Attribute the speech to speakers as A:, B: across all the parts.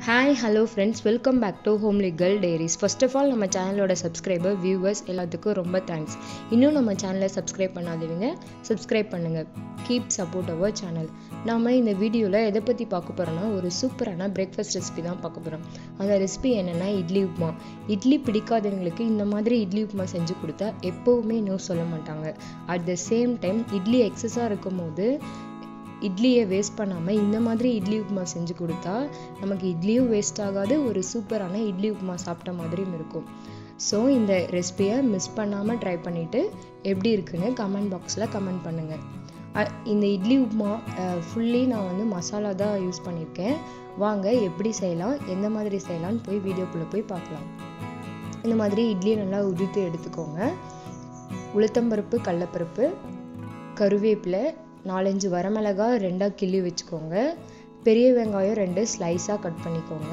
A: hi hello friends welcome back to homely girl diaries first of all நம்ம சேனலோட subscriber viewers எல்லாத்துக்கும் ரொம்ப thanks இன்னும் நம்ம சேனலை சப்ஸ்கிரைப் பண்ணாதவங்க சப்ஸ்கிரைப் பண்ணுங்கள் கீப் சப்போர்ட் அவர் சேனல் நாம் இந்த வீடியோவில் எதை பற்றி பார்க்க போகிறோம்னா ஒரு சூப்பரான பிரேக்ஃபாஸ்ட் ரெசிபி தான் பார்க்க போகிறோம் அந்த ரெசிபி என்னென்னா இட்லி உப்புமா இட்லி பிடிக்காதவங்களுக்கு இந்த மாதிரி இட்லி உப்புமா செஞ்சு கொடுத்தா எப்போவுமே நோ சொல்ல மாட்டாங்க at the same time idli எக்ஸஸாக இருக்கும் போது இட்லியை வேஸ்ட் பண்ணாமல் இந்த மாதிரி இட்லி உப்புமா செஞ்சு கொடுத்தா நமக்கு இட்லியும் வேஸ்ட் ஆகாது ஒரு சூப்பரான இட்லி உப்புமா சாப்பிட்ட மாதிரியும் இருக்கும் ஸோ இந்த ரெசிபியை மிஸ் பண்ணாமல் ட்ரை பண்ணிவிட்டு எப்படி இருக்குன்னு கமெண்ட் பாக்ஸில் கமெண்ட் பண்ணுங்கள் இந்த இட்லி உப்புமா ஃபுல்லி நான் வந்து மசாலா தான் யூஸ் பண்ணியிருக்கேன் வாங்க எப்படி செய்யலாம் எந்த மாதிரி செய்யலாம்னு போய் வீடியோக்குள்ளே போய் பார்க்கலாம் இந்த மாதிரி இட்லியை நல்லா உதித்து எடுத்துக்கோங்க உளுத்தம்பருப்பு கடலப்பருப்பு கருவேப்பிலை நாலஞ்சு வரமிளகா ரெண்டாக கிள்ளி வச்சுக்கோங்க பெரிய வெங்காயம் ரெண்டு ஸ்லைஸாக கட் பண்ணிக்கோங்க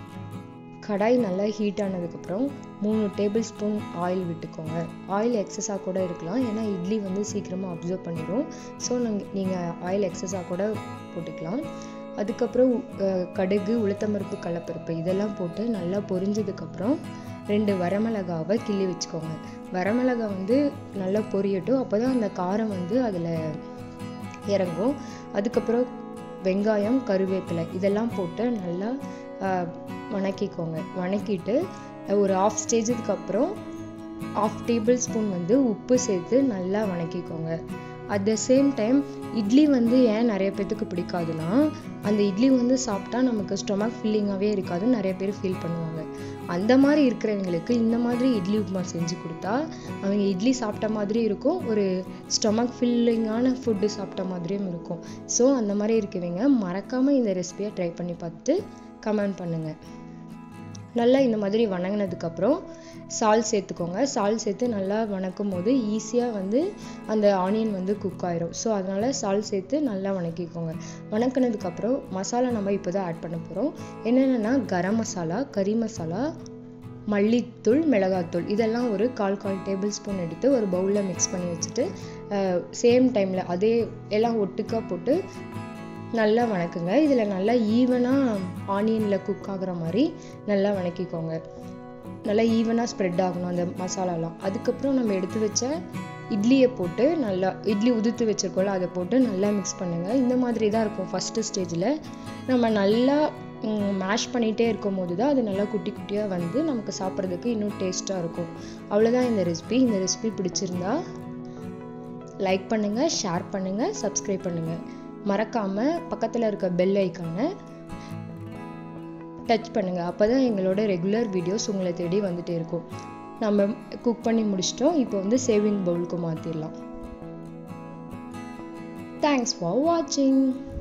A: கடாய் நல்லா ஹீட் ஆனதுக்கப்புறம் மூணு டேபிள் ஸ்பூன் ஆயில் விட்டுக்கோங்க ஆயில் எக்ஸஸாக கூட இருக்கலாம் ஏன்னா இட்லி வந்து சீக்கிரமாக அப்சர்வ் பண்ணிடும் ஸோ நாங்கள் நீங்கள் ஆயில் எக்ஸஸாக கூட போட்டுக்கலாம் அதுக்கப்புறம் கடுகு உளுத்தம்பருப்பு கடலப்பருப்பு இதெல்லாம் போட்டு நல்லா பொரிஞ்சதுக்கப்புறம் ரெண்டு வரமிளகாவை கிள்ளி வச்சுக்கோங்க வரமிளகா வந்து நல்லா பொரியட்டும் அப்போ தான் அந்த காரம் வந்து அதில் இறங்கும் அதுக்கப்புறம் வெங்காயம் கருவேப்பிலை இதெல்லாம் போட்டு நல்லா வணக்கிக்கோங்க வணக்கிட்டு ஒரு ஆஃப் ஸ்டேஜுக்கு அப்புறம் ஆஃப் டேபிள் ஸ்பூன் வந்து உப்பு சேர்த்து நல்லா வணக்கிக்கோங்க at the same time idli வந்து ஏன் நிறைய பேர்த்துக்கு பிடிக்காதுன்னா அந்த இட்லி வந்து சாப்பிட்டா நமக்கு ஸ்டொமக் ஃபில்லிங்காகவே இருக்காது நிறைய பேர் ஃபீல் பண்ணுவாங்க அந்த மாதிரி இருக்கிறவங்களுக்கு இந்த மாதிரி இட்லி உப்புமா செஞ்சு கொடுத்தா அவங்க இட்லி சாப்பிட்ட மாதிரி இருக்கும் ஒரு ஸ்டொமக் ஃபில்லிங்கான ஃபுட்டு சாப்பிட்ட மாதிரியும் இருக்கும் ஸோ அந்த மாதிரி இருக்கவங்க மறக்காமல் இந்த ரெசிபியை ட்ரை பண்ணி பார்த்து கமெண்ட் பண்ணுங்கள் நல்லா இந்த மாதிரி வணங்கினதுக்கப்புறம் சால் சேர்த்துக்கோங்க சால் சேர்த்து நல்லா வணக்கும் போது ஈஸியாக வந்து அந்த ஆனியன் வந்து குக் ஆயிரும் ஸோ அதனால் சால் சேர்த்து நல்லா வணக்கிக்கோங்க வணக்கினதுக்கப்புறம் மசாலா நம்ம இப்போ தான் ஆட் பண்ண போகிறோம் என்னென்னா கரம் மசாலா கறி மசாலா மல்லித்தூள் மிளகாத்தூள் இதெல்லாம் ஒரு கால் கால் டேபிள் ஸ்பூன் எடுத்து ஒரு பவுலில் மிக்ஸ் பண்ணி வச்சுட்டு சேம் டைமில் அதே எல்லாம் ஒட்டுக்காக போட்டு நல்லா வணக்குங்க இதில் நல்லா ஈவனாக ஆனியனில் குக் ஆகுற மாதிரி நல்லா வணக்கிக்கோங்க நல்லா ஈவனாக ஸ்ப்ரெட் ஆகணும் அந்த மசாலாலாம் அதுக்கப்புறம் நம்ம எடுத்து வச்ச இட்லியை போட்டு நல்லா இட்லி உதுத்து வச்சுருக்கோம்ல அதை போட்டு நல்லா மிக்ஸ் பண்ணுங்கள் இந்த மாதிரி தான் இருக்கும் ஃபஸ்ட்டு ஸ்டேஜில் நம்ம நல்லா மேஷ் பண்ணிகிட்டே இருக்கும் போது தான் அது நல்லா குட்டி குட்டியாக வந்து நமக்கு சாப்பிட்றதுக்கு இன்னும் டேஸ்ட்டாக இருக்கும் அவ்வளோதான் இந்த ரெசிபி இந்த ரெசிபி பிடிச்சிருந்தா லைக் பண்ணுங்கள் ஷேர் பண்ணுங்கள் சப்ஸ்கிரைப் பண்ணுங்கள் மறக்காமல் பக்கத்தில் இருக்க பெல் ஐக்கானை டச் பண்ணுங்கள் அப்போ தான் எங்களோட ரெகுலர் வீடியோஸ் உங்களை தேடி வந்துகிட்டே இருக்கும் நம்ம குக் பண்ணி முடிச்சிட்டோம் இப்போ வந்து சேவிங் பவுலுக்கு மாற்றிடலாம் தேங்க்ஸ் ஃபார் வாட்சிங்